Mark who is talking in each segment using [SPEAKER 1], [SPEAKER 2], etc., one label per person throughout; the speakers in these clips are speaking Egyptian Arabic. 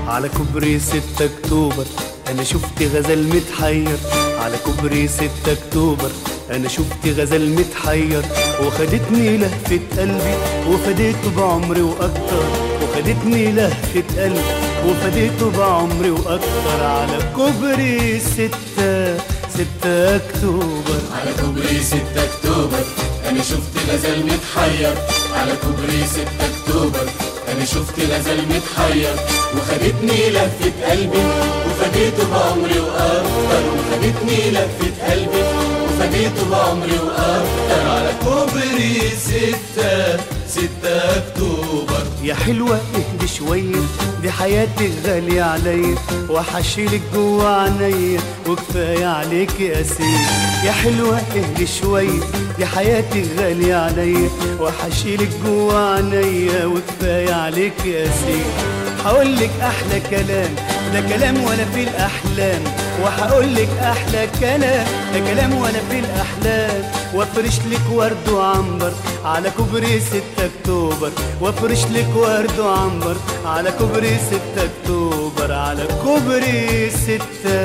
[SPEAKER 1] على كوبري ستة اكتوبر انا شفت غزل متحير على كوبري ستة اكتوبر انا شفت غزل متحير وخدتني لهفة قلبي وفديته بعمري واكتر وخدتني لهفة قلبي وفديته بعمري واكتر على كوبري ستة ستة اكتوبر
[SPEAKER 2] على كوبري 6 اكتوبر انا شفت غزل متحير على كوبري 6 اكتوبر انا شفت غزل متحير وخدتني لفة قلبي وفديته بعمري واكتر وخدتني لفة قلبي وفديته بعمري واكتر على كوبري 6 6 اكتوبر
[SPEAKER 1] يا حلوة اهدي شوية دي حياتك غالية عليا وحشيلك جوا عينيا وكفاية عليك يا سيد يا حلوة اهدي شوية دي حياتك غالية عليا وحشيلك جوا عينيا وكفاية عليك يا سيد هقولك احلى كلام ده كلام وانا في الاحلام وهقولك احلى كلام ده كلام وانا في الاحلام وافرش لك ورد وعنبر على كوبري 6 اكتوبر وافرش لك ورد وعنبر على كوبري 6 اكتوبر على كوبري 6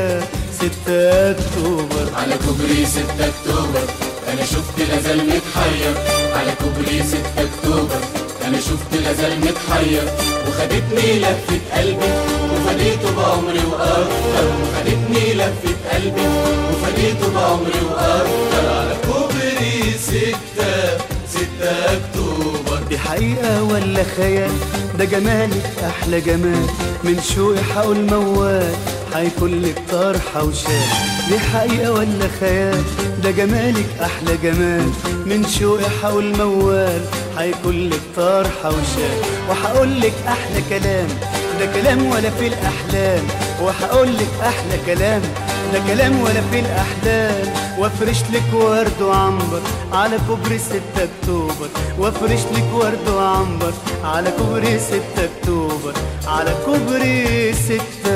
[SPEAKER 1] 6 اكتوبر
[SPEAKER 2] على كوبري 6 اكتوبر انا شفت غزل متحير على كوبري 6 اكتوبر انا شفت غزل متحير وخدتني لفة قلبي وفديته بعمري واكتر وخدتني لفة قلبي وفديته بعمري واكتر على كوبري 6 6 اكتوبر
[SPEAKER 1] دي حقيقة ولا خيال ده جمالك أحلى جمال من شوقي هقول موال هيكون لك طرحة وشال دي حقيقة ولا خيال ده جمالك أحلى جمال من شوقي هقول موال هيكون لك طرحة وشال وهقول لك أحلى كلام ده كلام ولا في الأحلام وهقول لك أحلى كلام ده كلام ولا في الأحلام وافرش لك ورد وعنبر على كوبري 6 اكتوبر وافرش لك ورد وعنبر على كوبري 6 اكتوبر على كوبري 6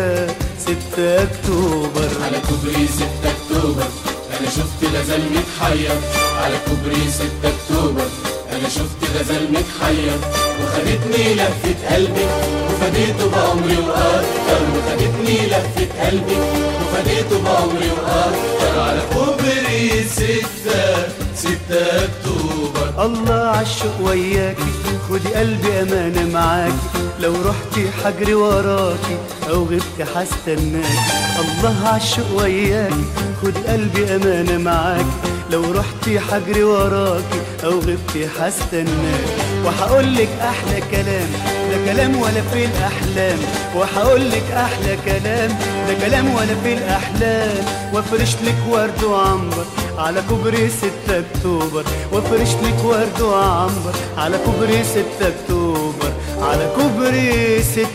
[SPEAKER 1] 6 اكتوبر
[SPEAKER 2] على كوبري 6 اكتوبر انا شفت غزل متحير على كوبري 6 اكتوبر انا شفت غزل متحير وخدتني لفة قلبي وفديته بعمري واكتر وخدتني لفة قلبي وفديته بعمري واكتر على كوبري 6 6 اكتوبر
[SPEAKER 1] الله عالشوق وياكي خدي قلبي امانه معاكي لو رحتي حجري وراكي او غبتي هستناكي الله عالشوق وياكي خدي قلبي امانه معاكي لو رحتي حجري وراكي او غبتي هستناكي وهقولك احلى كلام ده كلام ولا في الاحلام وهقولك احلى كلام ده كلام ولا في الاحلام وافرش لك ورد وعنبر على كوبري 6 اكتوبر وافرش لك ورد وعنبر على كوبري 6 اكتوبر على كوبري 6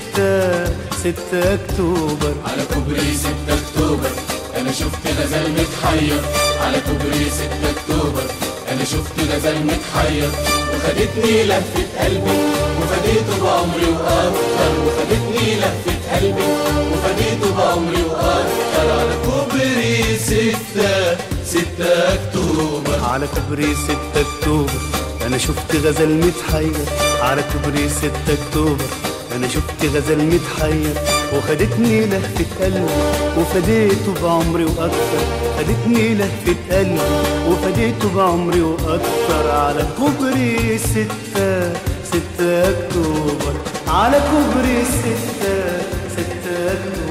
[SPEAKER 1] 6 اكتوبر
[SPEAKER 2] على كوبري 6 اكتوبر انا شفت غزل متحير على كوبري 6 اكتوبر انا شفت غزل متحير وخدتني لفة قلبي وفديته بعمري واكتر وخدتني لفة قلبي وفديته بعمري واكتر على كوبري 6 6 اكتوبر
[SPEAKER 1] على كوبري 6 اكتوبر انا شفت غزل متحير على كوبري 6 اكتوبر انا شفت غزل متحير وخدتني لهفة قلبي وفديته بعمري واكتر خدتني لهفة قلبي وفديته بعمري واكتر على كوبري 6 6 اكتوبر على كوبري 6 6 اكتوبر